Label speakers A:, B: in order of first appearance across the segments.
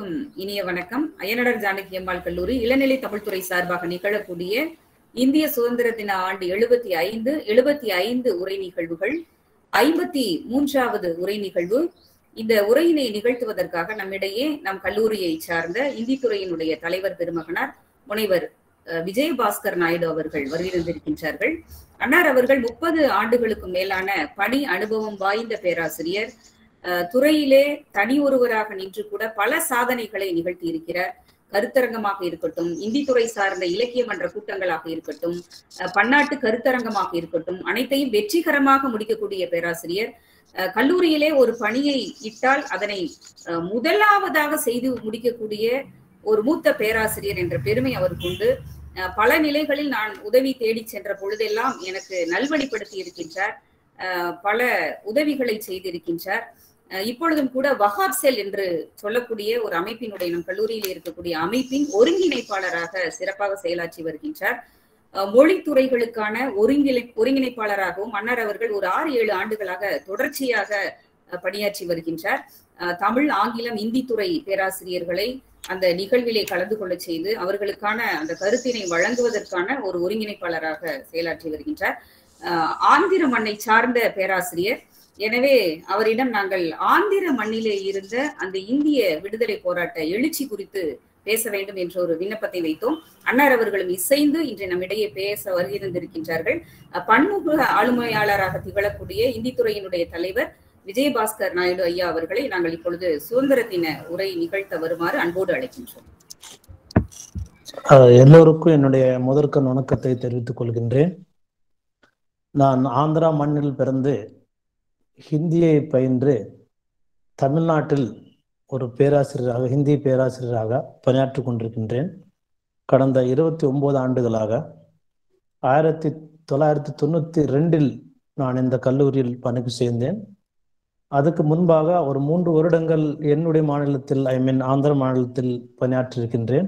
A: அனைவருக்கும் இனிய வணக்கம் அய்யனடர் ஜானகி அம்மாள் கல்லூரி இளநிலை தமிழ்துறை சார்பாக நிகழக்கூடிய இந்திய சுதந்திர தின ஆண்டு எழுபத்தி ஐந்து எழுபத்தி ஐந்து உரை நிகழ்வுகள் ஐம்பத்தி மூன்றாவது உரை நிகழ்வு இந்த உரையினை நிகழ்த்துவதற்காக நம்மிடையே நம் கல்லூரியை சார்ந்த இந்தி துறையினுடைய தலைவர் பெருமகனார் முனைவர் விஜயபாஸ்கர் நாயுடு அவர்கள் வருகின்றிருக்கின்றார்கள் அன்னார் அவர்கள் முப்பது ஆண்டுகளுக்கு மேலான பணி அனுபவம் வாய்ந்த பேராசிரியர் துறையிலே தனி ஒருவராக நின்று கூட பல சாதனைகளை நிகழ்த்தி இருக்கிறார் கருத்தரங்கமாக இருக்கட்டும் இந்தி துறை சார்ந்த இலக்கிய மன்ற கூட்டங்களாக இருக்கட்டும் பன்னாட்டு கருத்தரங்கமாக இருக்கட்டும் அனைத்தையும் வெற்றிகரமாக முடிக்கக்கூடிய பேராசிரியர் கல்லூரியிலே ஒரு பணியை இட்டால் அதனை முதலாவதாக செய்து முடிக்கக்கூடிய ஒரு மூத்த பேராசிரியர் என்ற பெருமை அவருக்கு உண்டு பல நிலைகளில் நான் உதவி தேடி சென்ற பொழுதெல்லாம் எனக்கு நல்வழிப்படுத்தி இருக்கின்றார் பல உதவிகளை செய்திருக்கின்றார் இப்பொழுதும் கூட வஹாப் செல் என்று சொல்லக்கூடிய ஒரு அமைப்பினுடைய நம் கல்லூரியில் இருக்கக்கூடிய அமைப்பின் ஒருங்கிணைப்பாளராக சிறப்பாக செயலாற்றி வருகின்றார் மொழித்துறைகளுக்கான ஒருங்கிணை ஒருங்கிணைப்பாளராகவும் மன்னர் அவர்கள் ஒரு ஆறு ஏழு ஆண்டுகளாக தொடர்ச்சியாக பணியாற்றி வருகின்றார் தமிழ் ஆங்கிலம் இந்தி துறை பேராசிரியர்களை அந்த நிகழ்விலே கலந்து கொள்ள செய்து அவர்களுக்கான அந்த கருத்தினை வழங்குவதற்கான ஒரு ஒருங்கிணைப்பாளராக செயலாற்றி வருகின்றார் ஆந்திர மண்ணை சார்ந்த பேராசிரியர் எனவே அவரிடம் நாங்கள் ஆந்திர மண்ணிலே இருந்த அந்த இந்திய விடுதலை போராட்ட எழுச்சி குறித்து பேச வேண்டும் என்ற ஒரு விண்ணப்பத்தை வைத்தோம் அன்னார் அவர்களும் இசைந்து இன்று நம்மிடையே பேச வருகின்றிருக்கின்றார்கள் பன்முக ஆளுமையாளராக திகழக்கூடிய இந்தி துறையினுடைய தலைவர் விஜயபாஸ்கர் நாயுடு ஐயா அவர்களை நாங்கள் இப்பொழுது சுதந்திர தின உரை நிகழ்த்த வருமாறு அன்போடு அழைக்கின்றோம்
B: எல்லோருக்கும் என்னுடைய முதற்கண் வணக்கத்தை தெரிவித்துக் கொள்கின்றேன் நான் ஆந்திரா மண்ணில் பிறந்து ஹிந்தியை பயின்று தமிழ்நாட்டில் ஒரு பேராசிரியராக ஹிந்தி பேராசிரியராக பணியாற்றி கொண்டிருக்கின்றேன் கடந்த இருபத்தி ஒன்பது ஆண்டுகளாக ஆயிரத்தி தொள்ளாயிரத்தி தொண்ணூற்றி ரெண்டில் நான் இந்த கல்லூரியில் பணிக்கு சேர்ந்தேன் அதுக்கு முன்பாக ஒரு மூன்று வருடங்கள் என்னுடைய மாநிலத்தில் ஐ மீன் ஆந்திர மாநிலத்தில் பணியாற்றியிருக்கின்றேன்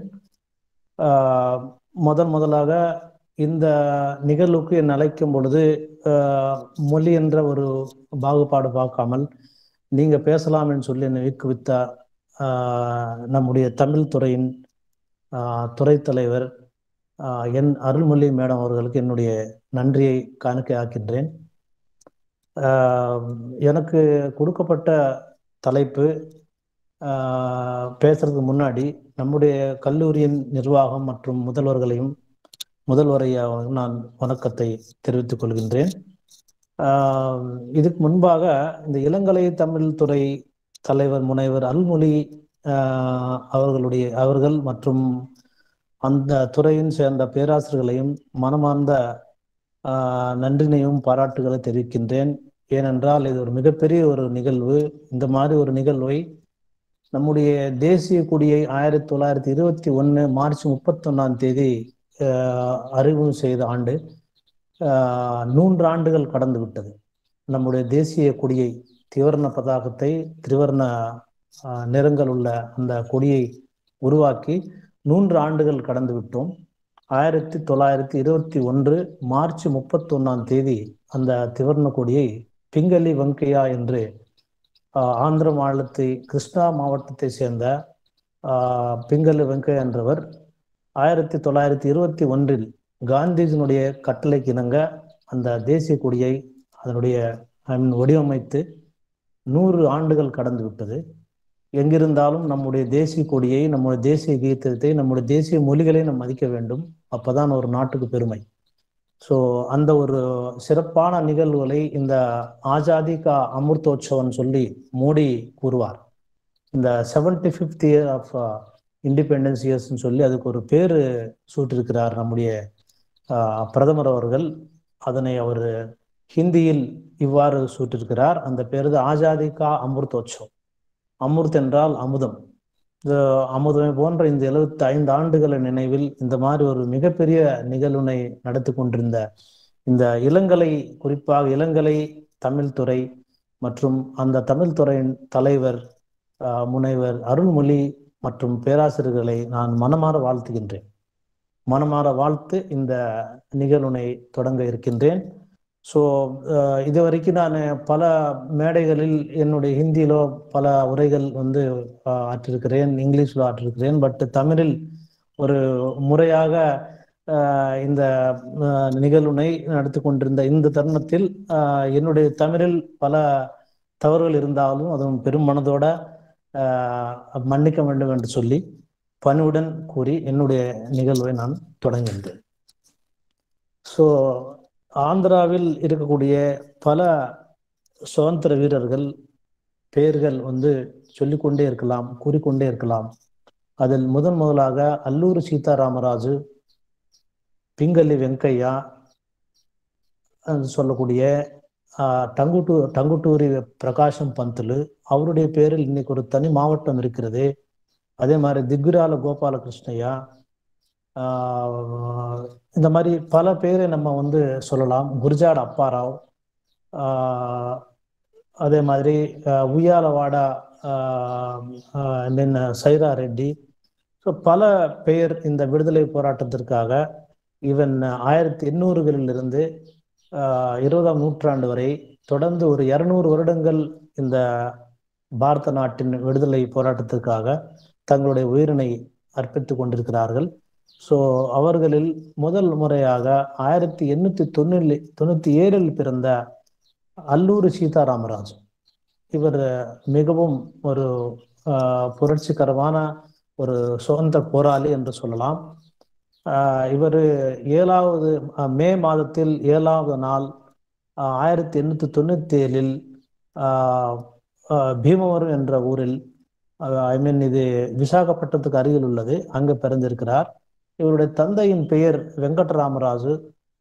B: முதன் முதலாக இந்த நிகழ்வுக்கு என் அழைக்கும் பொழுது மொழி என்ற ஒரு பாகுபாடு பார்க்காமல் நீங்க பேசலாம் என்று சொல்லி என்னை ஊக்குவித்த நம்முடைய தமிழ் துறையின் துறை தலைவர் என் அருள்மொழி மேடம் அவர்களுக்கு என்னுடைய நன்றியை காணிக்கை ஆக்கின்றேன் எனக்கு கொடுக்கப்பட்ட தலைப்பு பேசுறதுக்கு முன்னாடி நம்முடைய கல்லூரியின் நிர்வாகம் மற்றும் முதல்வர்களையும் முதல்வரையாக நான் வணக்கத்தை தெரிவித்துக் கொள்கின்றேன் இதுக்கு முன்பாக இந்த இளங்கலை தமிழ் துறை தலைவர் முனைவர் அல்மொழி அவர்களுடைய அவர்கள் மற்றும் அந்த துறையின் சேர்ந்த பேராசிரியர்களையும் மனமார்ந்த நன்றினையும் பாராட்டுகளை தெரிவிக்கின்றேன் ஏனென்றால் இது ஒரு மிகப்பெரிய ஒரு நிகழ்வு இந்த மாதிரி ஒரு நிகழ்வை நம்முடைய தேசிய கொடியை ஆயிரத்தி தொள்ளாயிரத்தி இருபத்தி ஒன்று மார்ச் முப்பத்தொன்னாம் தேதி அறிமுகம் செய்த ஆண்டு நூன்று ஆண்டுகள் கடந்து விட்டது நம்முடைய தேசிய கொடியை திவர்ண பதாகத்தை திரிவர்ண நிறங்கள் உள்ள அந்த கொடியை உருவாக்கி நூன்று ஆண்டுகள் கடந்து விட்டோம் ஆயிரத்தி தொள்ளாயிரத்தி இருபத்தி ஒன்று மார்ச் முப்பத்தொன்னாம் தேதி அந்த திவர்ண கொடியை பிங்களி வெங்கையா என்று ஆந்திர மாநிலத்தை கிருஷ்ணா மாவட்டத்தை சேர்ந்த பிங்களி வெங்கையா என்றவர் ஆயிரத்தி தொள்ளாயிரத்தி இருபத்தி ஒன்றில் காந்திஜியினுடைய கட்டளைக்கு இணங்க அந்த தேசிய கொடியை அதனுடைய வடிவமைத்து நூறு ஆண்டுகள் கடந்து விட்டது எங்கிருந்தாலும் நம்முடைய தேசிய கொடியை நம்முடைய தேசிய கீதத்தை நம்முடைய தேசிய மொழிகளை நம்ம மதிக்க வேண்டும் அப்பதான் ஒரு நாட்டுக்கு பெருமை ஸோ அந்த ஒரு சிறப்பான நிகழ்வுகளை இந்த ஆசாதி கா அமிர்தோற்சவன் சொல்லி மோடி கூறுவார் இந்த seventy fifth year of independence இயர்ஸ்ன்னு சொல்லி அதுக்கு ஒரு பேர் சூட்டிருக்கிறார் நம்முடைய பிரதமர் அவர்கள் அதனை அவர் ஹிந்தியில் இவ்வாறு சூட்டிருக்கிறார் அந்த பேர் ஆசாதி கா அமிர்தோற்சவம் அமிர்த் என்றால் அமுதம் இந்த அமுதமை போன்ற இந்த எழுபத்தி ஐந்து ஆண்டுகள நினைவில் இந்த மாதிரி ஒரு மிகப்பெரிய நிகழ்வினை நடத்தி கொண்டிருந்த இந்த இளங்கலை குறிப்பாக இளங்கலை தமிழ் துறை மற்றும் அந்த தமிழ் துறையின் தலைவர் முனைவர் அருள்மொழி மற்றும் பேராசிரியர்களை நான் மனமாற வாழ்த்துகின்றேன் மனமாற வாழ்த்து இந்த நிகழ்வினை தொடங்க இருக்கின்றேன் ஸோ இது வரைக்கும் நான் பல மேடைகளில் என்னுடைய ஹிந்தியிலோ பல உரைகள் வந்து அஹ், ஆற்றிருக்கிறேன் இங்கிலீஷில் ஆற்றிருக்கிறேன் பட் தமிழில் ஒரு முறையாக அஹ், இந்த அஹ், நிகழ்வினை நடத்தி கொண்டிருந்த இந்த தருணத்தில் அஹ், என்னுடைய தமிழில் பல தவறுகள் இருந்தாலும் அதுவும் பெரும் மனதோட அஹ், மன்னிக்க வேண்டும் என்று சொல்லி பணிவுடன் கூறி என்னுடைய நிகழ்வை நான் தொடங்குகின்றேன் ஸோ ஆந்திராவில் இருக்கக்கூடிய பல சுதந்திர வீரர்கள் பெயர்கள் வந்து சொல்லிக்கொண்டே இருக்கலாம் கூறிக்கொண்டே இருக்கலாம் அதில் முதன் முதலாக அல்லூரி சீதாராமராஜு பிங்கல்லி வெங்கையா என்று சொல்லக்கூடிய ஆஹ், டங்குட்டு டங்குட்டூரி பிரகாஷம் பந்துலு அவருடைய பேரில் இன்னைக்கு ஒரு தனி மாவட்டம் இருக்கிறது அதே மாதிரி திக்விரால கோபாலகிருஷ்ணய்யா ஆஹ், இந்த மாதிரி பல பேரை நம்ம வந்து சொல்லலாம் குர்ஜாட் அப்பாராவ் ஆஹ், அதே மாதிரி ஆஹ், Uyyalawada I mean Saira Reddy so பல பெயர் இந்த விடுதலை போராட்டத்திற்காக ஈவன் ஆயிரத்தி எண்ணூறுகளிலிருந்து ஆஹ், இருபதாம் நூற்றாண்டு வரை தொடர்ந்து ஒரு இருநூறு வருடங்கள் இந்த பாரத நாட்டின் விடுதலை போராட்டத்திற்காக தங்களுடைய உயிரினை அர்ப்பித்துக் கொண்டிருக்கிறார்கள் ஸோ அவர்களில் முதல் முறையாக ஆயிரத்தி எண்ணூத்தி தொண்ணூறு தொண்ணூத்தி ஏழில் பிறந்த அல்லூரி சீதாராமராஜ் இவர் மிகவும் ஒரு ஆஹ், புரட்சிகரமான ஒரு சுதந்திர போராளி என்று சொல்லலாம் ஆஹ், இவர் ஏழாவது ஆஹ், மே மாதத்தில் ஏழாவது நாள் ஆஹ், ஆயிரத்தி எண்ணூத்தி தொண்ணூத்தி ஏழில் ஆஹ், ஆஹ், பீமவரம் என்ற ஊரில் ஐ மீன் இது விசாகப்பட்டினத்துக்கு அருகில் உள்ளது அங்கு பிறந்திருக்கிறார் இவருடைய தந்தையின் பெயர் வெங்கடராமராஜு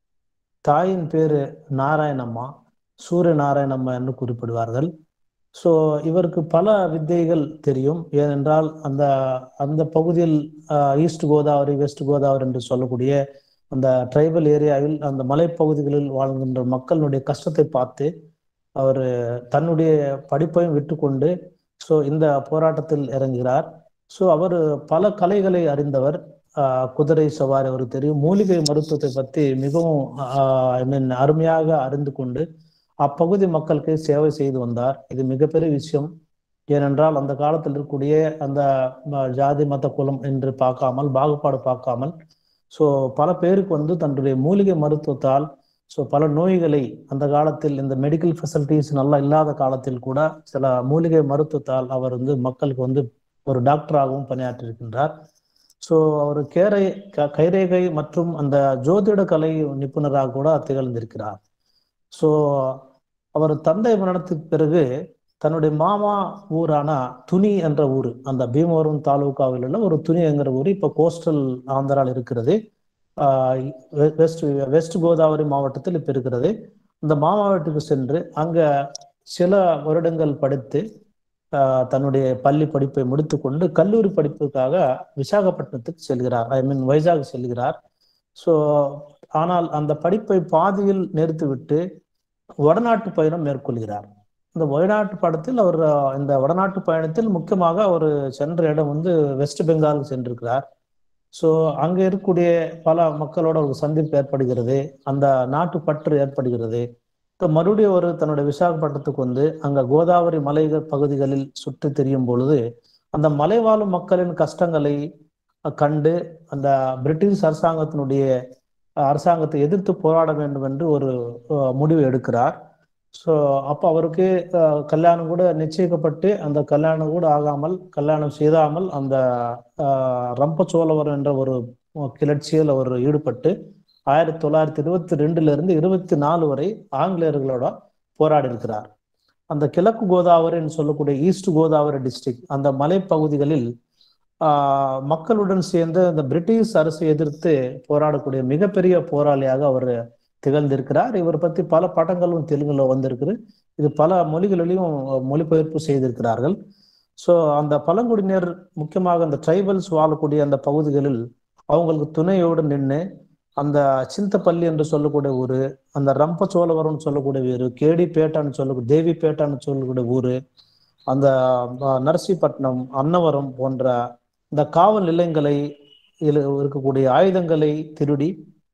B: தாயின் பேரு நாராயணம்மா சூரிய நாராயணம்மா என்று குறிப்பிடுவார்கள் ஸோ இவருக்கு பல வித்தைகள் தெரியும் ஏனென்றால் அந்த அந்த பகுதியில் ஆஹ், ஈஸ்ட் கோதாவரி வெஸ்ட் கோதாவரி என்று சொல்லக்கூடிய அந்த ட்ரைபல் ஏரியாவில் அந்த மலைப்பகுதிகளில் வாழ்கின்ற மக்களுடைய கஷ்டத்தை பார்த்து அவர் தன்னுடைய படிப்பையும் விட்டுக்கொண்டு ஸோ இந்த போராட்டத்தில் இறங்குகிறார் ஸோ அவர் பல கலைகளை அறிந்தவர் ஆஹ், குதிரை சவாரி அவருக்கு தெரியும் மூலிகை மருத்துவத்தை பற்றி மிகவும் ஐ மீன் அருமையாக அறிந்து கொண்டு அப்பகுதி மக்களுக்கு சேவை செய்து வந்தார் இது மிகப்பெரிய விஷயம் ஏனென்றால் அந்த காலத்தில் இருக்கக்கூடிய அந்த ம, ஜாதி மத குலம் என்று பார்க்காமல் பாகுபாடு பார்க்காமல் ஸோ பல பேருக்கு வந்து தன்னுடைய மூலிகை மருத்துவத்தால் ஸோ பல நோய்களை அந்த காலத்தில் இந்த மெடிக்கல் ஃபெசிலிட்டிஸ் நல்லா இல்லாத காலத்தில் கூட சில மூலிகை மருத்துவத்தால் அவர் வந்து மக்களுக்கு வந்து ஒரு டாக்டராகவும் பணியாற்றியிருக்கின்றார் ஸோ அவர் கேரை க- கைரேகை மற்றும் அந்த ஜோதிட கலை நிபுணராக கூட திகழ்ந்திருக்கிறார் ஸோ அவர் தந்தை மரணத்துக்கு பிறகு தன்னுடைய மாமா ஊரான துணி என்ற ஊர் அந்த பீமவரம் தாலுகாவில் உள்ள ஒரு துணி என்கிற ஊர் இப்போ கோஸ்டல் ஆந்திராவில் இருக்கிறது ஆஹ் வெ- வெஸ்ட் வெஸ்ட் கோதாவரி மாவட்டத்தில் இப்போ இருக்கிறது இந்த மாமா வீட்டுக்கு சென்று அங்க சில வருடங்கள் படித்து ஆஹ் தன்னுடைய பள்ளி படிப்பை முடித்துக்கொண்டு கல்லூரி படிப்புக்காக விசாகப்பட்டினத்துக்கு செல்கிறார் ஐ மீன் வைஜாக் செல்கிறார் ஸோ ஆனால் அந்த படிப்பை பாதியில் நிறுத்திவிட்டு வடநாட்டு பயணம் மேற்கொள்கிறார் இந்த வடநாட்டு படத்தில் அவர் அஹ், இந்த வடநாட்டு பயணத்தில் முக்கியமாக அவர் சென்ற இடம் வந்து வெஸ்ட் பெங்காலுக்கு சென்றிருக்கிறார் ஸோ அங்க இருக்கக்கூடிய பல மக்களோட ஒரு சந்திப்பு ஏற்படுகிறது அந்த நாட்டு பற்று ஏற்படுகிறது இப்போ மறுபடியும் ஒரு தன்னுடைய விசாகப்பட்டினத்துக்கு வந்து அங்க கோதாவரி மலை பகுதிகளில் சுற்றி திரியும் பொழுது அந்த மலை வாழும் மக்களின் கஷ்டங்களை அஹ், கண்டு அந்த பிரிட்டிஷ் அரசாங்கத்தினுடைய அஹ், அரசாங்கத்தை எதிர்த்து போராட வேண்டும் என்று ஒரு அஹ், முடிவு எடுக்கிறார் ஸோ அப்போ அவருக்கு அஹ், கல்யாணம் கூட நிச்சயிக்கப்பட்டு அந்த கல்யாணம் கூட ஆகாமல் கல்யாணம் செய்தாமல் அந்த அஹ், ரம்பச்சோழவர் என்ற ஒரு கிளர்ச்சியில் அவர் ஈடுபட்டு ஆயிரத்தி தொள்ளாயிரத்தி இருபத்தி ரெண்டுல இருந்து இருபத்தி நாலு வரை ஆங்கிலேயர்களோட போராடி இருக்கிறார் அந்த கிழக்கு கோதாவரின்னு சொல்லக்கூடிய ஈஸ்ட் கோதாவரி டிஸ்ட்ரிக்ட் அந்த மலைப்பகுதிகளில் ஆஹ், மக்களுடன் சேர்ந்து அந்த பிரிட்டிஷ் அரசை எதிர்த்து போராடக்கூடிய மிகப்பெரிய போராளியாக அவர் திகழ்ந்திருக்கிறார் இவர் பத்தி பல படங்களும் தெலுங்குல வந்திருக்கு இது பல மொழிகளிலும் மொழிபெயர்ப்பு செய்திருக்கிறார்கள் ஸோ அந்த பழங்குடியினர் முக்கியமாக அந்த ட்ரைபல்ஸ் வாழக்கூடிய அந்த பகுதிகளில் அவங்களுக்கு துணையோடு நின்று அந்த சிந்தப்பள்ளி என்று சொல்லக்கூடிய ஊரு அந்த ரம்பச்சோழவரம்னு சொல்லக்கூடிய ஊரு கேடிப்பேட்டான்னு சொல்லக்கூடிய தேவிப்பேட்டான்னு சொல்லக்கூடிய ஊரு அந்த அஹ், நரசிப்பட்டினம் அன்னவரம் போன்ற இந்த காவல் நிலையங்களை இதில் இருக்கக்கூடிய ஆயுதங்களை திருடி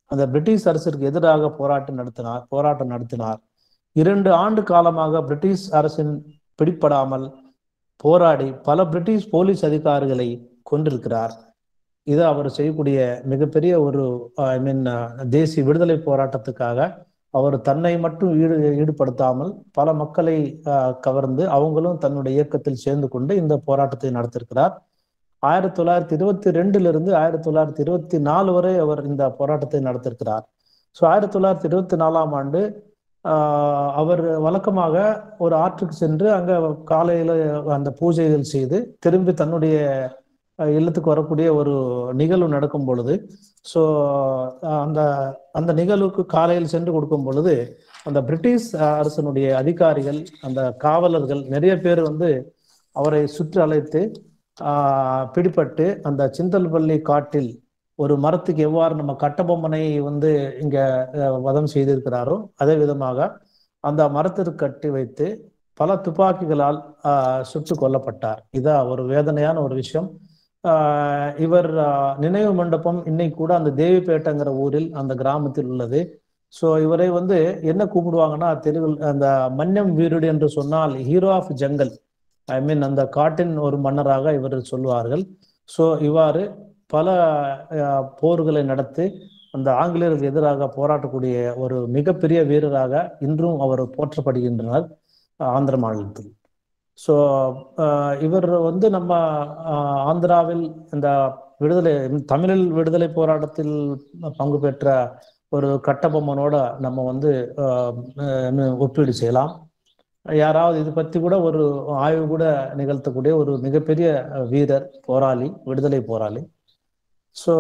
B: அந்த பிரிட்டிஷ் அரசிற்கு எதிராக போராட்டம் நடத்தினார் போராட்டம் நடத்தினார் இரண்டு ஆண்டு காலமாக பிரிட்டிஷ் அரசின் பிடிப்படாமல் போராடி பல பிரிட்டிஷ் போலீஸ் அதிகாரிகளை கொண்டிருக்கிறார் இது அவர் செய்யக்கூடிய மிகப்பெரிய ஒரு ஐ மீன் தேசிய விடுதலை போராட்டத்துக்காக அவர் தன்னை மட்டும் ஈடு ஈடுபடுத்தாமல் பல மக்களை கவர்ந்து அவங்களும் தன்னுடைய இயக்கத்தில் சேர்ந்து கொண்டு இந்த போராட்டத்தை நடத்திருக்கிறார் ஆயிரத்தி தொள்ளாயிரத்தி இருபத்தி ரெண்டுல இருந்து ஆயிரத்தி தொள்ளாயிரத்தி இருபத்தி நாலு வரை அவர் இந்த போராட்டத்தை நடத்திருக்கிறார் ஸோ ஆயிரத்தி தொள்ளாயிரத்தி இருபத்தி நாலாம் ஆண்டு அவர் வழக்கமாக ஒரு ஆற்றுக்கு சென்று அங்க காலையில அந்த பூஜைகள் செய்து திரும்பி தன்னுடைய இல்லத்துக்கு வரக்கூடிய ஒரு நிகழ்வு நடக்கும் பொழுது ஸோ அந்த அந்த நிகழ்வுக்கு காலையில் சென்று கொடுக்கும் பொழுது அந்த பிரிட்டிஷ் அரசனுடைய அதிகாரிகள் அந்த காவலர்கள் நிறைய பேர் வந்து அவரை சுற்றி அழைத்து பிடிப்பட்டு அந்த சிந்தல்பள்ளி காட்டில் ஒரு மரத்துக்கு எவ்வாறு நம்ம கட்டபொம்மனை வந்து இங்க வதம் செய்திருக்கிறாரோ அதே விதமாக அந்த மரத்திற்கு கட்டி வைத்து பல துப்பாக்கிகளால் சுட்டு கொல்லப்பட்டார் இதான் ஒரு வேதனையான ஒரு விஷயம் இவர் நினைவு மண்டபம் இன்னைக்கு கூட அந்த தேவிப்பேட்டைங்கிற ஊரில் அந்த கிராமத்தில் உள்ளது ஸோ இவரை வந்து என்ன கூப்பிடுவாங்கன்னா தெலுங்கு அந்த மன்யம் வீருடு என்று சொன்னால் hero of jungle I mean அந்த காட்டின் ஒரு மன்னராக இவர் சொல்லுவார்கள் ஸோ இவ்வாறு பல போர்களை நடத்தி அந்த ஆங்கிலேயருக்கு எதிராக போராட்டக்கூடிய ஒரு மிகப்பெரிய வீரராக இன்றும் அவர் போற்றப்படுகின்றனர் ஆந்திர மாநிலத்தில் ஸோ இவர் வந்து நம்ம ஆந்திராவில் இந்த விடுதலை தமிழில் விடுதலை போராட்டத்தில் பங்கு பெற்ற ஒரு கட்டபொம்மனோட நம்ம வந்து ஒப்பீடு செய்யலாம் யாராவது இது பற்றி கூட ஒரு ஆய்வு கூட நிகழ்த்தக்கூடிய ஒரு மிகப்பெரிய வீரர் போராளி விடுதலை போராளி ஸோ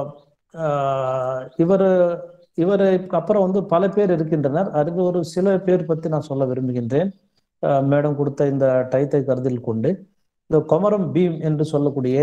B: இவர் இவருக்கு அப்புறம் வந்து பல பேர் இருக்கின்றனர் அதுக்கு ஒரு சில பேர் பற்றி நான் சொல்ல விரும்புகின்றேன் மேடம் கொடுத்த இந்த டயத்தை கருத்தில் கொண்டு இந்த கொமரம் பீம் என்று சொல்லக்கூடிய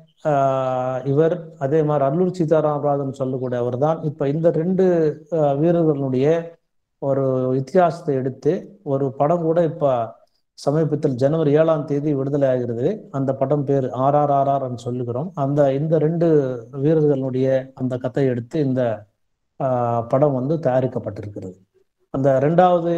B: இவர் அதே மாதிரி அல்லூர் சீதாராமராஜன் சொல்லக்கூடிய அவர் தான் இப்ப இந்த ரெண்டு வீரர்களுடைய ஒரு இத்தியாசத்தை எடுத்து ஒரு படம் கூட இப்ப சமீபத்தில் ஜனவரி ஏழாம் தேதி விடுதலை ஆகிறது அந்த படம் பேர் ஆர்ஆர்ஆர்ஆர் சொல்லுகிறோம் அந்த இந்த ரெண்டு வீரர்களுடைய அந்த கதை எடுத்து இந்த படம் வந்து தயாரிக்கப்பட்டிருக்கிறது அந்த ரெண்டாவது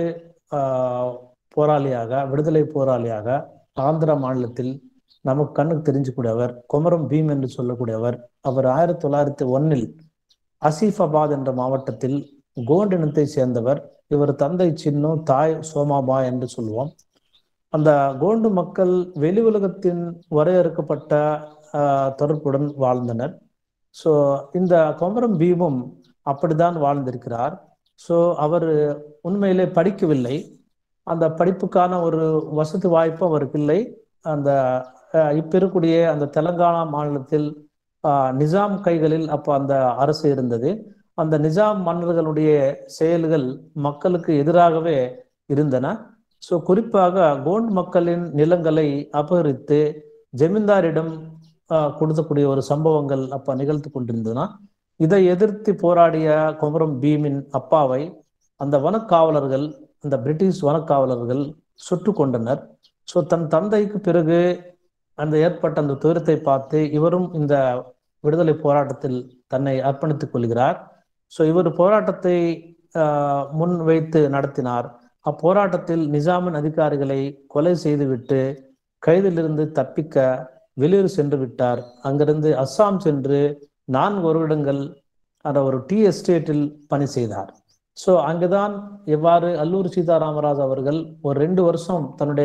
B: போராளியாக விடுதலை போராளியாக ஆந்திரா மாநிலத்தில் நமக்கு கண்ணுக்கு தெரிஞ்சக்கூடியவர் கொமரம் பீம் என்று சொல்லக்கூடியவர் அவர் ஆயிரத்தி தொள்ளாயிரத்தி ஒன்னில் அசீஃபாபாத் என்ற மாவட்டத்தில் கோண்ட் இனத்தை சேர்ந்தவர் இவர் தந்தை சின்னம் தாய் சோமாபா என்று சொல்லுவோம் அந்த கோண்டு மக்கள் வெளி உலகத்தின் வரையறுக்கப்பட்ட தொடர்புடன் வாழ்ந்தனர் ஸோ இந்த கொமரம் பீமும் அப்படித்தான் வாழ்ந்திருக்கிறார் ஸோ அவர் உண்மையிலே படிக்கவில்லை அந்த படிப்புக்கான ஒரு வசதி வாய்ப்பு அவருக்கு இல்லை அந்த இப்ப இருக்கக்கூடிய அந்த தெலங்கானா மாநிலத்தில் நிசாம் கைகளில் அப்போ அந்த அரசு இருந்தது அந்த நிசாம் மன்னர்களுடைய செயல்கள் மக்களுக்கு எதிராகவே இருந்தன ஸோ குறிப்பாக கோண்ட் மக்களின் நிலங்களை அபகரித்து ஜமீன்தாரிடம் கொடுத்தக்கூடிய ஒரு சம்பவங்கள் அப்ப நிகழ்த்து கொண்டிருந்ததுன்னா இதை எதிர்த்து போராடிய குமரம் பீமின் அப்பாவை அந்த வனக்காவலர்கள் அந்த பிரிட்டிஷ் வனக்காவலர்கள் சுட்டு கொண்டனர் ஸோ தன் தந்தைக்கு பிறகு அந்த ஏற்பட்ட அந்த துயரத்தை பார்த்து இவரும் இந்த விடுதலை போராட்டத்தில் தன்னை அர்ப்பணித்துக் கொள்கிறார் ஸோ இவர் போராட்டத்தை முன் வைத்து நடத்தினார் அப்போராட்டத்தில் நிசாமின் அதிகாரிகளை கொலை செய்துவிட்டு கைதிலிருந்து தப்பிக்க வெளியூர் சென்று விட்டார் அங்கிருந்து அஸ்ஸாம் சென்று நான்கு வருடங்கள் அந்த ஒரு டீ எஸ்டேட்டில் பணி செய்தார் ஸோ அங்குதான் எவ்வாறு அல்லூர் சீதாராமராஜ் அவர்கள் ஒரு ரெண்டு வருஷம் தன்னுடைய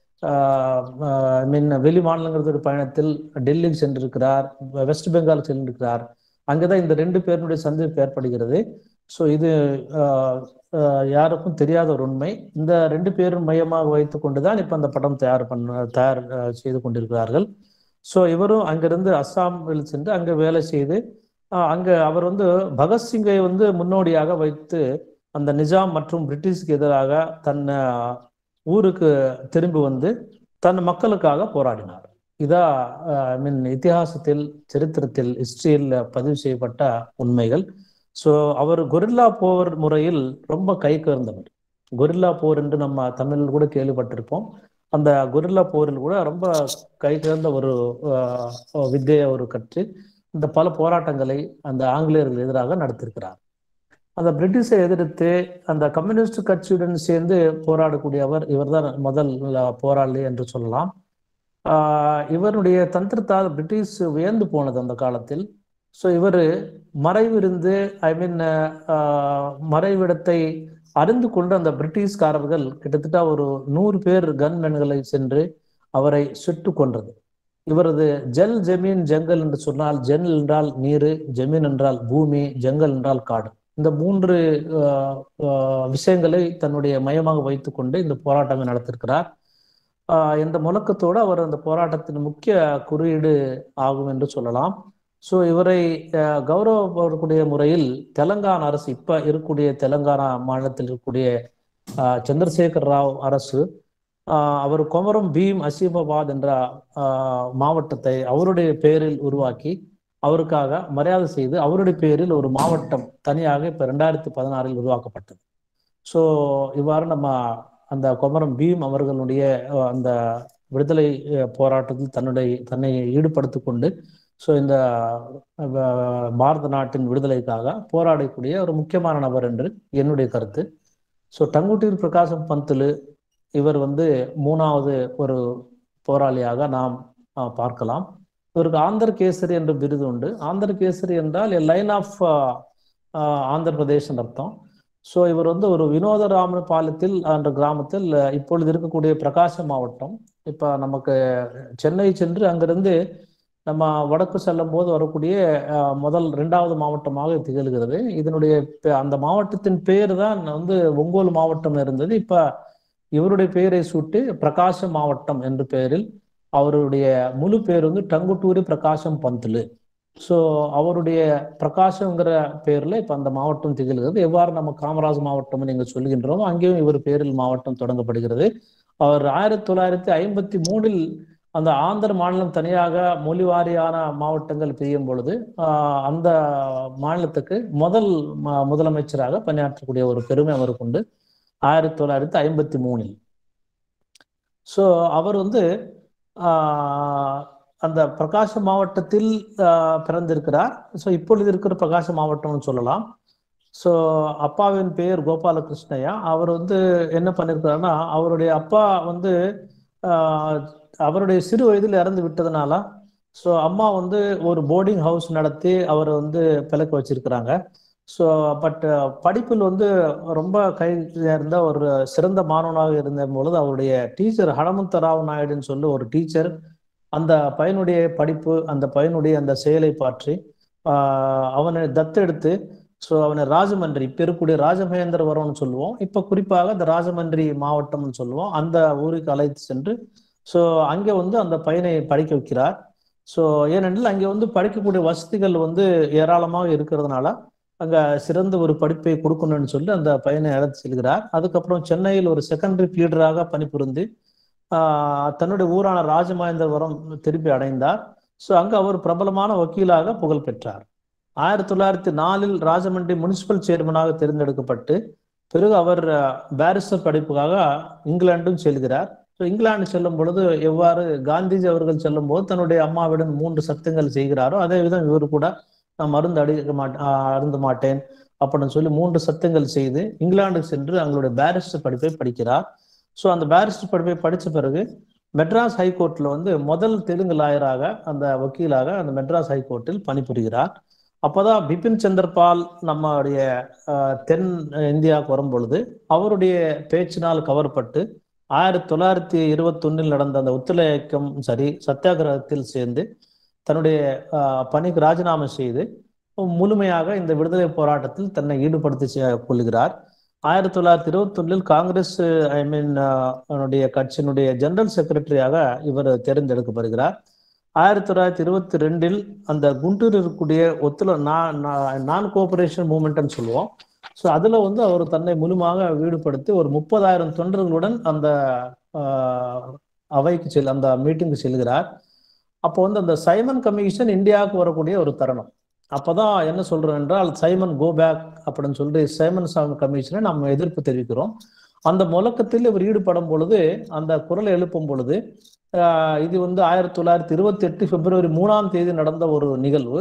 B: மீன் வெளி மாநிலங்களுக்கு பயணத்தில் டெல்லிக்கு சென்றிருக்கிறார் வெஸ்ட் பெங்கால் சென்றிருக்கிறார் அங்கதான் இந்த ரெண்டு பேருடைய சந்திப்பு ஏற்படுகிறது ஸோ இது யாருக்கும் தெரியாத ஒரு உண்மை இந்த ரெண்டு பேரும் மையமாக வைத்து கொண்டுதான் இப்ப அந்த படம் தயார் பண்ண தயார் செய்து கொண்டிருக்கிறார்கள் ஸோ இவரும் அங்கிருந்து அஸ்ஸாமில் சென்று அங்க வேலை செய்து அங்க அவர் வந்து பகத்சிங்கை வந்து முன்னோடியாக வைத்து அந்த நிஜாம் மற்றும் பிரிட்டிஷ்க்கு எதிராக தன் ஊருக்கு திரும்பி வந்து தன் மக்களுக்காக போராடினார் இதா ஐ மீன் இத்திஹாசத்தில் சரித்திரத்தில் ஹிஸ்டரியில் பதிவு செய்யப்பட்ட உண்மைகள் ஸோ அவர் கொரில்லா போர் முறையில் ரொம்ப கை கர்ந்தவர் கொரில்லா போர் என்று நம்ம தமிழில் கூட கேள்விப்பட்டிருப்போம் அந்த கொரில்லா போரில் கூட ரொம்ப கை கர்ந்த ஒரு வித்தையை ஒரு கற்று இந்த பல போராட்டங்களை அந்த ஆங்கிலேயர்கள் எதிராக நடத்திருக்கிறார் அந்த பிரிட்டிஷை எதிர்த்து அந்த கம்யூனிஸ்ட் கட்சியுடன் சேர்ந்து போராடக்கூடியவர் இவர்தான் முதல் போராளி என்று சொல்லலாம் ஆஹ் இவருடைய தந்திரத்தால் பிரிட்டிஷ் வியந்து போனது அந்த காலத்தில் ஸோ இவர் மறைவிருந்து ஐ மீன் மறைவிடத்தை அறிந்து கொண்டு அந்த பிரிட்டிஷ்காரர்கள் கிட்டத்தட்ட ஒரு நூறு பேர் கன்மென்களை சென்று அவரை சுட்டு கொன்றது இவரது ஜல் ஜமீன் ஜங்கல் என்று சொன்னால் ஜெல் என்றால் நீர் ஜமீன் என்றால் பூமி ஜங்கல் என்றால் காடு இந்த மூன்று விஷயங்களை தன்னுடைய மையமாக வைத்துக்கொண்டு இந்த போராட்டங்களை நடத்திருக்கிறார் இந்த முழக்கத்தோடு அவர் அந்த போராட்டத்தின் முக்கிய குறியீடு ஆகும் என்று சொல்லலாம் ஸோ இவரை கௌரவப்படக்கூடிய முறையில் தெலங்கானா அரசு இப்ப இருக்கக்கூடிய தெலங்கானா மாநிலத்தில் இருக்கக்கூடிய சந்திரசேகர் ராவ் அரசு அவர் கொமரம் பீம் அசீமாபாத் என்ற மாவட்டத்தை அவருடைய பெயரில் உருவாக்கி அவருக்காக மரியாதை செய்து அவருடைய பேரில் ஒரு மாவட்டம் தனியாக இப்போ ரெண்டாயிரத்தி பதினாறில் உருவாக்கப்பட்டது ஸோ இவ்வாறு நம்ம அந்த கொமரம் பீம் அவர்களுடைய அந்த விடுதலை போராட்டத்தில் தன்னுடைய தன்னை ஈடுபடுத்தி கொண்டு ஸோ இந்த பாரத நாட்டின் விடுதலைக்காக போராடக்கூடிய ஒரு முக்கியமான நபர் என்று என்னுடைய கருத்து ஸோ டங்குட்டீர் பிரகாசம் பந்துலு இவர் வந்து மூணாவது ஒரு போராளியாக நாம் பார்க்கலாம் இவருக்கு ஆந்திர கேசரி என்ற விருது உண்டு ஆந்திர கேசரி என்றால் லைன் ஆஃப் ஆந்திர பிரதேஷ் அர்த்தம் ஸோ இவர் வந்து ஒரு வினோதராம பாலத்தில் என்ற கிராமத்தில் இப்பொழுது இருக்கக்கூடிய பிரகாச மாவட்டம் இப்போ நமக்கு சென்னை சென்று அங்கிருந்து நம்ம வடக்கு செல்லும் போது வரக்கூடிய முதல் ரெண்டாவது மாவட்டமாக திகழ்கிறது இதனுடைய அந்த மாவட்டத்தின் பேர் தான் வந்து ஒங்கோல் மாவட்டம் இருந்தது இப்போ இவருடைய பெயரை சூட்டி பிரகாச மாவட்டம் என்ற பெயரில் அவருடைய முழு பேர் வந்து டங்குட்டூரி பிரகாசம் பந்துலு ஸோ அவருடைய பிரகாசங்கிற பேர்ல இப்ப அந்த மாவட்டம் திகழ்கிறது எவ்வாறு நம்ம காமராஜ் மாவட்டம் நீங்க சொல்கின்றோமோ அங்கேயும் இவர் பேரில் மாவட்டம் தொடங்கப்படுகிறது அவர் ஆயிரத்தி தொள்ளாயிரத்தி ஐம்பத்தி மூணில் அந்த ஆந்திர மாநிலம் தனியாக மொழி வாரியான மாவட்டங்கள் பிரியும் பொழுது அந்த மாநிலத்துக்கு முதல் முதலமைச்சராக பணியாற்றக்கூடிய ஒரு பெருமை அவருக்கு உண்டு ஆயிரத்தி தொள்ளாயிரத்தி ஐம்பத்தி மூணில் ஸோ அவர் வந்து அந்த பிரகாச மாவட்டத்தில் பிறந்திருக்கிறார் ஸோ இப்பொழுது இருக்கிற பிரகாச மாவட்டம்னு சொல்லலாம் ஸோ அப்பாவின் பெயர் கோபாலகிருஷ்ணய்யா அவர் வந்து என்ன பண்ணியிருக்கிறாருன்னா அவருடைய அப்பா வந்து அவருடைய சிறு வயதில் இறந்து விட்டதுனால ஸோ அம்மா வந்து ஒரு போர்டிங் ஹவுஸ் நடத்தி அவரை வந்து பிளக்க வச்சிருக்கிறாங்க ஸோ பட் படிப்பில் வந்து ரொம்ப கை சேர்ந்த ஒரு சிறந்த மாணவனாக இருந்த பொழுது அவருடைய டீச்சர் ஹனுமந்த ராவ் நாயுடுன்னு சொல்லி ஒரு டீச்சர் அந்த பையனுடைய படிப்பு அந்த பையனுடைய அந்த செயலை பற்றி அவனை தத்தெடுத்து ஸோ அவனை ராஜமன்றி இப்போ இருக்கக்கூடிய ராஜமகேந்திரவரம்னு சொல்லுவோம் இப்போ குறிப்பாக இந்த ராஜமன்றி மாவட்டம்னு சொல்லுவோம் அந்த ஊருக்கு அழைத்து சென்று ஸோ அங்கே வந்து அந்த பையனை படிக்க வைக்கிறார் ஸோ ஏனென்றால் அங்கே வந்து படிக்கக்கூடிய வசதிகள் வந்து ஏராளமாக இருக்கிறதுனால அங்கே சிறந்த ஒரு படிப்பை கொடுக்கணும்னு சொல்லி அந்த பையனை அழைத்து செல்கிறார் அதுக்கப்புறம் சென்னையில் ஒரு செகண்டரி ஃபீல்டராக பணிபுரிந்து தன்னுடைய ஊரான ராஜமகேந்திரவரம் திருப்பி அடைந்தார் ஸோ அங்கு அவர் பிரபலமான வக்கீலாக புகழ் பெற்றார் ஆயிரத்தி தொள்ளாயிரத்தி நாலில் ராஜமன்றி முனிசிபல் சேர்மனாக தேர்ந்தெடுக்கப்பட்டு பிறகு அவர் பாரிஸ்டர் படிப்புக்காக இங்கிலாண்டும் செல்கிறார் ஸோ இங்கிலாந்து செல்லும் பொழுது எவ்வாறு காந்திஜி அவர்கள் செல்லும் போது தன்னுடைய அம்மாவிடம் மூன்று சத்தங்கள் செய்கிறாரோ அதே விதம் இவர் கூட நான் மருந்து அடிக்க மாட்டேன் அருந்த மாட்டேன் அப்படின்னு சொல்லி மூன்று சத்தங்கள் செய்து இங்கிலாந்துக்கு சென்று அவங்களுடைய பாரிஸ்டர் படிப்பை படிக்கிறார் ஸோ அந்த பாரிஸ்டர் படிப்பை படித்த பிறகு மெட்ராஸ் ஹைகோர்ட்ல வந்து முதல் தெலுங்கு லாயராக அந்த வக்கீலாக அந்த மெட்ராஸ் ஹைகோர்ட்டில் பணிபுரிகிறார் அப்போதான் பிபின் சந்திரபால் நம்முடைய தென் இந்தியாவுக்கு வரும் பொழுது அவருடைய பேச்சினால் கவரப்பட்டு ஆயிரத்தி தொள்ளாயிரத்தி இருபத்தொன்னில் நடந்த அந்த ஒத்துழை இயக்கம் சரி சத்தியாகிரகத்தில் சேர்ந்து தன்னுடைய பணிக்கு ராஜினாமா செய்து முழுமையாக இந்த விடுதலை போராட்டத்தில் தன்னை ஈடுபடுத்தி கொள்கிறார் ஆயிரத்தி தொள்ளாயிரத்தி இருபத்தொன்னில் காங்கிரஸ் ஐ மீன் அவனுடைய கட்சியினுடைய ஜெனரல் செக்ரட்டரியாக இவர் தேர்ந்தெடுக்கப்படுகிறார் ஆயிரத்தி தொள்ளாயிரத்தி இருபத்தி ரெண்டில் அந்த குண்டூர் இருக்கக்கூடிய ஒத்துல நான் கோஆபரேஷன் மூமெண்ட்னு சொல்லுவோம் ஸோ அதுல வந்து அவர் தன்னை முழுமையாக ஈடுபடுத்தி ஒரு முப்பதாயிரம் தொண்டர்களுடன் அந்த அவைக்கு செல் அந்த மீட்டிங்கு செல்கிறார் அப்போ வந்து அந்த சைமன் கமிஷன் இந்தியாவுக்கு வரக்கூடிய ஒரு தருணம் அப்போதான் என்ன சொல்றோம் என்றால் சைமன் கோ பேக் அப்படின்னு சொல்லிட்டு சைமன் சாமி கமிஷனை நம்ம எதிர்ப்பு தெரிவிக்கிறோம் அந்த முழக்கத்தில் இவர் ஈடுபடும் பொழுது அந்த குரலை எழுப்பும் பொழுது இது வந்து ஆயிரத்தி தொள்ளாயிரத்தி இருபத்தி எட்டு பிப்ரவரி மூணாம் தேதி நடந்த ஒரு நிகழ்வு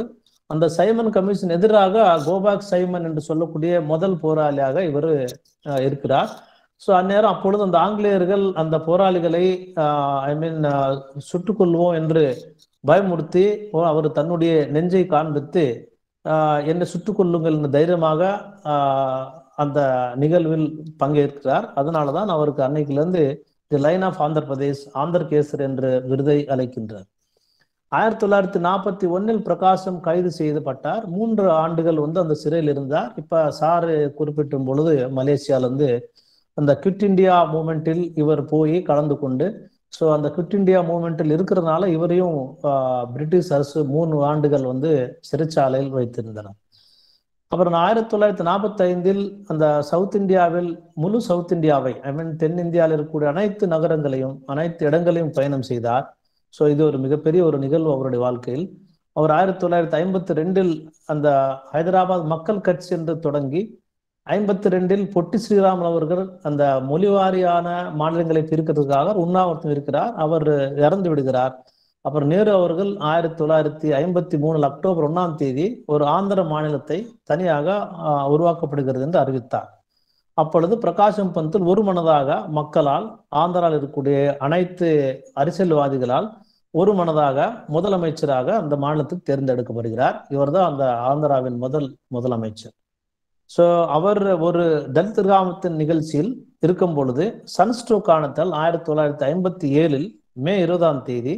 B: அந்த சைமன் கமிஷன் எதிராக கோபாக் சைமன் என்று சொல்லக்கூடிய முதல் போராளியாக இவர் இருக்கிறார் ஸோ அந்நேரம் அப்பொழுது அந்த ஆங்கிலேயர்கள் அந்த போராளிகளை ஐ மீன் சுட்டுக் கொள்வோம் என்று பயமுறுத்தி அவர் தன்னுடைய நெஞ்சை காண்பித்து என்னை சுட்டுக் கொள்ளுங்கள் என்று தைரியமாக அந்த நிகழ்வில் பங்கேற்கிறார் அதனாலதான் அவருக்கு அன்னைக்கிலிருந்து the lion of Andhra Pradesh Andhra Kesari என்ற விருதை அழைக்கின்றார் ஆயிரத்தி தொள்ளாயிரத்தி நாற்பத்தி ஒன்னில் பிரகாசம் கைது செய்யப்பட்டார் மூன்று ஆண்டுகள் வந்து அந்த சிறையில் இருந்தார் இப்ப சாரு குறிப்பிட்டும் பொழுது மலேசியால இருந்து அந்த குவிட் இந்தியா மூமெண்ட்டில் இவர் போய் கலந்து கொண்டு ஸோ அந்த குவிட் இந்தியா மூமெண்ட்டில் இருக்கிறதுனால இவரையும் பிரிட்டிஷ் அரசு மூணு ஆண்டுகள் வந்து சிறைச்சாலையில் வைத்திருந்தனர் அப்புறம் ஆயிரத்தி தொள்ளாயிரத்தி நாற்பத்தி ஐந்தில் அந்த சவுத் இந்தியாவில் முழு சவுத் இந்தியாவை ஐ மீன் தென்னிந்தியாவில் இருக்கக்கூடிய அனைத்து நகரங்களையும் அனைத்து இடங்களையும் பயணம் செய்தார் ஸோ இது ஒரு மிகப்பெரிய ஒரு நிகழ்வு அவருடைய வாழ்க்கையில் அவர் ஆயிரத்தி தொள்ளாயிரத்தி ஐம்பத்தி ரெண்டில் அந்த ஹைதராபாத் மக்கள் கட்சி என்று தொடங்கி ஐம்பத்தி ரெண்டில் பொட்டி ஸ்ரீராமன் அவர்கள் அந்த மொழிவாரியான மாநிலங்களை பிரிக்கிறதுக்காக உண்ணாவிரதம் இருக்கிறார் அவர் இறந்து விடுகிறார் அப்புறம் நேரு அவர்கள் ஆயிரத்தி தொள்ளாயிரத்தி ஐம்பத்தி மூணில் அக்டோபர் ஒன்னாம் தேதி ஒரு ஆந்திர மாநிலத்தை தனியாக உருவாக்கப்படுகிறது என்று அறிவித்தார் அப்பொழுது பிரகாஷம் பந்தில் ஒரு மனதாக மக்களால் ஆந்திராவில் இருக்கக்கூடிய அனைத்து அரசியல்வாதிகளால் ஒரு மனதாக முதலமைச்சராக அந்த மாநிலத்துக்கு தேர்ந்தெடுக்கப்படுகிறார் இவர் தான் அந்த ஆந்திராவின் முதல் முதலமைச்சர் ஸோ அவர் ஒரு தலித் கிராமத்தின் நிகழ்ச்சியில் இருக்கும் பொழுது சன்ஸ்ட்ரோக் காரணத்தால் ஆயிரத்தி தொள்ளாயிரத்தி ஐம்பத்தி ஏழில் மே இருபதாம் தேதி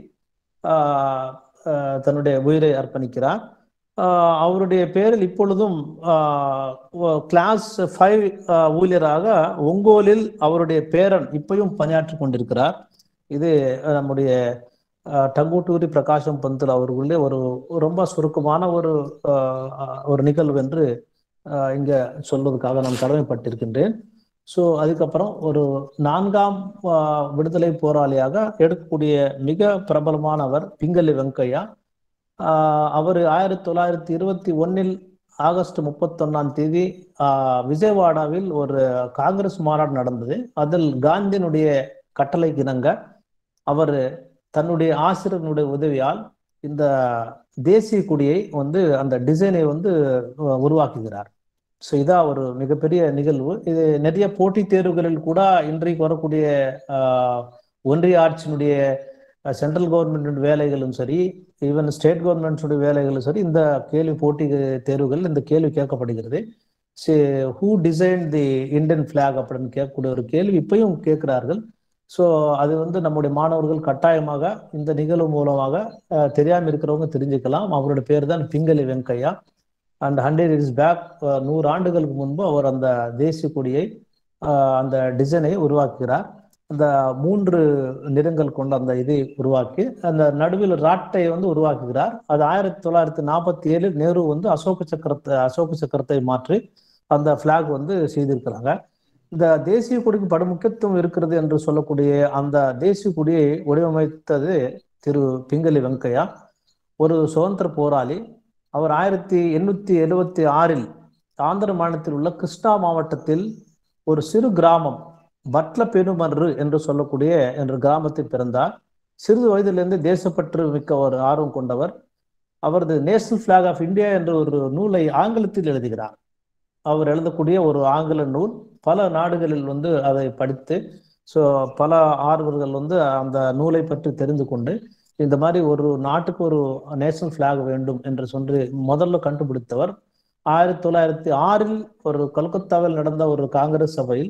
B: தன்னுடைய உயிரை அர்ப்பணிக்கிறார் அவருடைய பேரில் இப்பொழுதும் கிளாஸ் ஃபைவ் ஊழியராக ஒங்கோலில் அவருடைய பேரன் இப்பயும் பணியாற்றி கொண்டிருக்கிறார் இது நம்முடைய டங்கூட்டூரி பிரகாஷம் பந்துல் அவர்களுடைய ஒரு ரொம்ப சுருக்கமான ஒரு ஒரு நிகழ்வு என்று இங்க சொல்வதற்காக நான் கடமைப்பட்டிருக்கின்றேன் ஸோ அதுக்கப்புறம் ஒரு நான்காம் விடுதலை போராளியாக எடுக்கக்கூடிய மிக பிரபலமானவர் பிங்கலி வெங்கையா அவர் ஆயிரத்தி தொள்ளாயிரத்தி இருபத்தி ஒன்னில் ஆகஸ்ட் முப்பத்தொன்னாம் தேதி விஜயவாடாவில் ஒரு காங்கிரஸ் மாநாடு நடந்தது அதில் காந்தியினுடைய கட்டளைக்கு இணங்க அவர் தன்னுடைய ஆசிரியர்களுடைய உதவியால் இந்த தேசிய கொடியை வந்து அந்த டிசைனை வந்து உருவாக்குகிறார் ஸோ இதான் ஒரு மிகப்பெரிய நிகழ்வு இது நிறைய போட்டித் தேர்வுகளில் கூட இன்றைக்கு வரக்கூடிய ஒன்றிய ஆட்சியினுடைய சென்ட்ரல் கவர்மெண்ட் வேலைகளும் சரி ஈவன் ஸ்டேட் கவர்மெண்ட்ஸுடைய வேலைகளும் சரி இந்த கேள்வி போட்டி தேர்வுகள் இந்த கேள்வி கேட்கப்படுகிறது who design the Indian flag அப்படின்னு கேட்கக்கூடிய ஒரு கேள்வி இப்பயும் கேட்கிறார்கள் ஸோ அது வந்து நம்முடைய மாணவர்கள் கட்டாயமாக இந்த நிகழ்வு மூலமாக தெரியாமல் இருக்கிறவங்க தெரிஞ்சுக்கலாம் அவருடைய பேர் தான் Pingali Venkayya and hundred years back நூறு ஆண்டுகளுக்கு முன்பு அவர் அந்த தேசிய கொடியை அந்த டிசைனை உருவாக்குகிறார் அந்த மூன்று நிறங்கள் கொண்ட அந்த இதை உருவாக்கி அந்த நடுவில் ராட்டை வந்து உருவாக்குகிறார் அது ஆயிரத்தி தொள்ளாயிரத்தி நாற்பத்தி ஏழில் நேரு வந்து அசோக சக்கரத்தை அசோக சக்கரத்தை மாற்றி அந்த பிளாக் வந்து செய்திருக்கிறாங்க இந்த தேசிய கொடிக்கு படு முக்கியத்துவம் இருக்கிறது என்று சொல்லக்கூடிய அந்த தேசிய கொடியை வடிவமைத்தது திரு பிங்கலி வெங்கையா ஒரு சுதந்திர போராளி அவர் ஆயிரத்தி எண்ணூத்தி எழுவத்தி ஆறில் ஆந்திர மாநிலத்தில் உள்ள கிருஷ்ணா மாவட்டத்தில் ஒரு சிறு கிராமம் பட்ல பெருமன்று என்று சொல்லக்கூடிய என்ற கிராமத்தில் பிறந்தார் சிறிது வயதிலிருந்து தேசப்பற்று மிக்க ஒரு ஆர்வம் கொண்டவர் அவரது நேஷனல் பிளாக் ஆஃப் இந்தியா என்ற ஒரு நூலை ஆங்கிலத்தில் எழுதுகிறார் அவர் எழுதக்கூடிய ஒரு ஆங்கில நூல் பல நாடுகளில் வந்து அதை படித்து ஸோ பல ஆர்வர்கள் வந்து அந்த நூலை பற்றி தெரிந்து கொண்டு இந்த மாதிரி ஒரு நாட்டுக்கு ஒரு நேஷனல் பிளாக் வேண்டும் என்று சொல்லி முதல்ல கண்டுபிடித்தவர் ஆயிரத்தி தொள்ளாயிரத்தி ஆறில் ஒரு கொல்கத்தாவில் நடந்த ஒரு காங்கிரஸ் சபையில்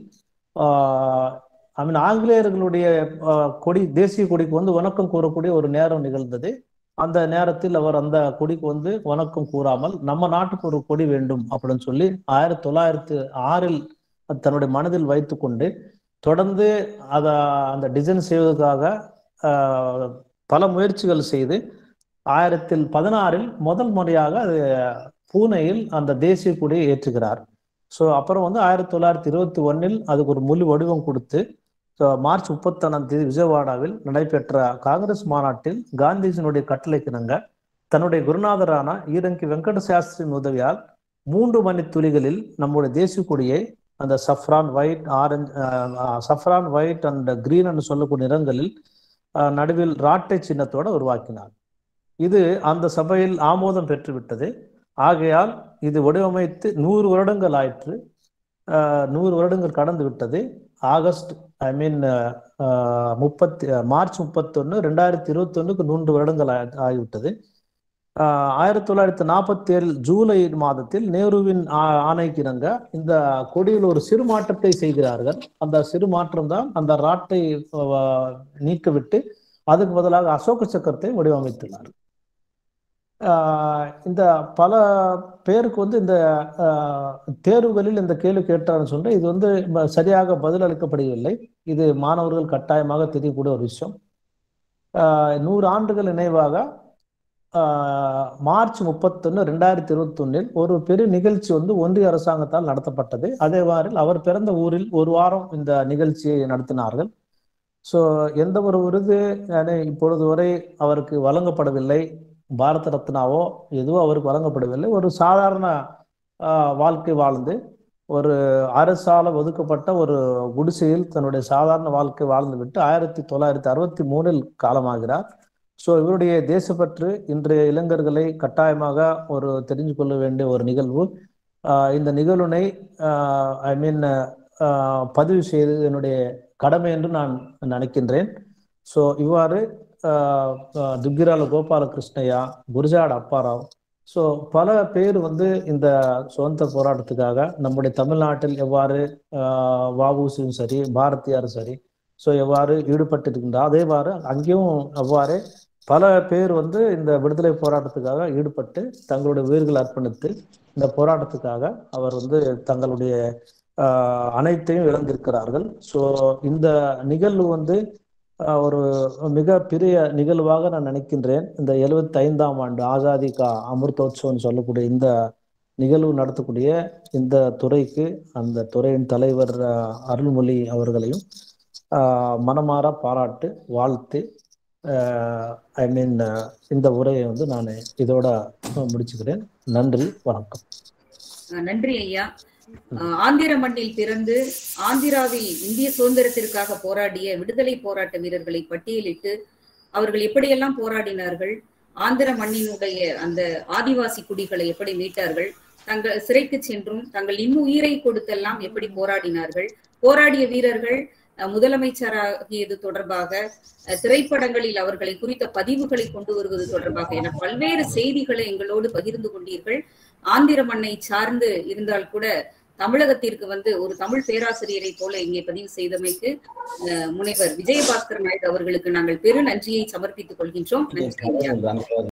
B: ஐ மீன் ஆங்கிலேயர்களுடைய கொடி தேசிய கொடிக்கு வந்து வணக்கம் கூறக்கூடிய ஒரு நேரம் நிகழ்ந்தது அந்த நேரத்தில் அவர் அந்த கொடிக்கு வந்து வணக்கம் கூறாமல் நம்ம நாட்டுக்கு ஒரு கொடி வேண்டும் அப்படின்னு சொல்லி ஆயிரத்தி தொள்ளாயிரத்தி ஆறில் தன்னுடைய மனதில் வைத்து கொண்டு தொடர்ந்து அத அந்த டிசைன் செய்வதற்காக பல முயற்சிகள் செய்து ஆயிரத்தில் பதினாறில் முதல் முறையாக அது பூனேயில் அந்த தேசிய கொடியை ஏற்றுகிறார் ஸோ அப்புறம் வந்து ஆயிரத்தி தொள்ளாயிரத்தி இருபத்தி ஒன்னில் அதுக்கு ஒரு முழு வடிவம் கொடுத்து ஸோ மார்ச் முப்பத்தொன்னாம் தேதி விஜயவாடாவில் நடைபெற்ற காங்கிரஸ் மாநாட்டில் காந்திஜியினுடைய கட்டளைக்கிணங்க தன்னுடைய குருநாதரான ஈரங்கி வெங்கட சாஸ்திரியின் உதவியால் மூன்று மணி துளிகளில் நம்முடைய தேசிய கொடியை அந்த saffron white orange saffron white and green என்று சொல்லக்கூடிய நிறங்களில் நடுவில் ராட்டை சின்னத்தோட உருவாக்கினார் இது அந்த சபையில் ஆமோதம் பெற்றுவிட்டது ஆகையால் இது வடிவமைத்து நூறு வருடங்கள் ஆயிற்று ஆஹ் நூறு வருடங்கள் கடந்து விட்டது ஆகஸ்ட் ஐ மீன் முப்பத்தி மார்ச் முப்பத்தொன்னு ரெண்டாயிரத்தி இருபத்தி ஒண்ணுக்கு மூன்று வருடங்கள் ஆ- ஆகிவிட்டது ஆஹ் ஆயிரத்தி தொள்ளாயிரத்தி நாற்பத்தி ஏழு ஜூலை மாதத்தில் நேருவின் ஆ- ஆணைக்கு இணங்க இந்த கொடியில் ஒரு சிறு மாற்றத்தை செய்கிறார்கள் அந்த சிறு மாற்றம் தான் அந்த ராட்டை ஆஹ், நீக்கிவிட்டு அதுக்கு பதிலாக அசோக சக்கரத்தை வடிவமைத்துள்ளார் ஆஹ் இந்த பல பேருக்கு வந்து இந்த ஆஹ், தேர்வுகளில் இந்த கேள்வி கேட்டார்னு சொல்றேன் இது வந்து ம- சரியாக பதில் அளிக்கப்படவில்லை இது மாணவர்கள் கட்டாயமாக தெரியக்கூடிய ஒரு விஷயம் ஆஹ், நூறு ஆண்டுகள் நினைவாக ஆஹ், மார்ச் முப்பத்தொன்னு ரெண்டாயிரத்தி இருபத்தி ஒன்னில் ஒரு பெரிய நிகழ்ச்சி வந்து ஒன்றிய அரசாங்கத்தால் நடத்தப்பட்டது அதே வாரில் அவர் பிறந்த ஊரில் ஒரு வாரம் இந்த நிகழ்ச்சியை நடத்தினார்கள் ஸோ எந்த ஒரு விருது yani இப்பொழுது வரை அவருக்கு வழங்கப்படவில்லை பாரத ரத்னாவோ எதுவோ அவருக்கு வழங்கப்படவில்லை ஒரு சாதாரண ஆஹ், வாழ்க்கை வாழ்ந்து ஒரு அரசால ஒதுக்கப்பட்ட ஒரு குடிசையில் தன்னுடைய சாதாரண வாழ்க்கை வாழ்ந்து விட்டு ஆயிரத்தி தொள்ளாயிரத்தி அறுபத்தி மூணில் காலமாகிறார் ஸோ இவருடைய தேசப்பற்று இன்றைய இளைஞர்களை கட்டாயமாக ஒரு தெரிஞ்சு கொள்ள வேண்டிய ஒரு நிகழ்வு ஆஹ் இந்த நிகழ்வினை ஐ மீன் பதிவு செய்து என்னுடைய கடமை என்று நான் நினைக்கின்றேன் ஸோ இவ்வாறு ஆஹ் ஆஹ் துக்கிரால கோபாலகிருஷ்ணய்யா குருஜாட் அப்பாராவ் ஸோ பல பேர் வந்து இந்த சுதந்திர போராட்டத்துக்காக நம்முடைய தமிழ்நாட்டில் எவ்வாறு ஆஹ் வஉசியும் சரி பாரதியாரும் சரி ஸோ எவ்வாறு ஈடுபட்டிருக்கின்றார் அதேவாறு அங்கேயும் அவ்வாறே பல பேர் வந்து இந்த விடுதலை போராட்டத்துக்காக ஈடுபட்டு தங்களுடைய உயிர்கள் அர்ப்பணித்து இந்த போராட்டத்துக்காக அவர் வந்து தங்களுடைய ஆஹ், அனைத்தையும் இழந்திருக்கிறார்கள் ஸோ இந்த நிகழ்வு வந்து ஆஹ், ஒரு மிக பெரிய நிகழ்வாக நான் நினைக்கின்றேன் இந்த எழுபத்தி ஐந்தாம் ஆண்டு ஆசாதி கா அமிர்தோத்சவம் சொல்லக்கூடிய இந்த நிகழ்வு நடத்தக்கூடிய இந்த துறைக்கு அந்த துறையின் தலைவர் ஆஹ், அருள்மொழி அவர்களையும் ஆஹ், மனமாற பாராட்டு வாழ்த்து ஐ மீன் இந்த உரையை வந்து நான் இதோட முடிச்சுக்கிறேன் நன்றி வணக்கம்
A: அஹ் நன்றி ஐயா அஹ் ஆந்திர மண்ணில் பிறந்து ஆந்திராவில் இந்திய சுதந்திரத்திற்காக போராடிய விடுதலை போராட்ட வீரர்களை பட்டியலிட்டு அவர்கள் எப்படியெல்லாம் போராடினார்கள் ஆந்திர மண்ணினுடைய அந்த ஆதிவாசி குடிகளை எப்படி மீட்டார்கள் தங்கள் சிறைக்கு சென்றும் தங்கள் இன்னுயிரை கொடுத்தெல்லாம் எப்படி போராடினார்கள் போராடிய வீரர்கள் அஹ், முதலமைச்சராகியது தொடர்பாக அஹ், திரைப்படங்களில் அவர்களை குறித்த பதிவுகளை கொண்டு வருவது தொடர்பாக என பல்வேறு செய்திகளை எங்களோடு பகிர்ந்து கொண்டீர்கள் ஆந்திர மண்ணை சார்ந்து இருந்தால் கூட தமிழகத்திற்கு வந்து ஒரு தமிழ் பேராசிரியரை போல இங்கே பதிவு செய்தமைக்கு அஹ், முனைவர் விஜயபாஸ்கர் நாயுடு அவர்களுக்கு நாங்கள் பெரு நன்றியை சமர்ப்பித்துக் கொள்கின்றோம் நன்றி ஐயா.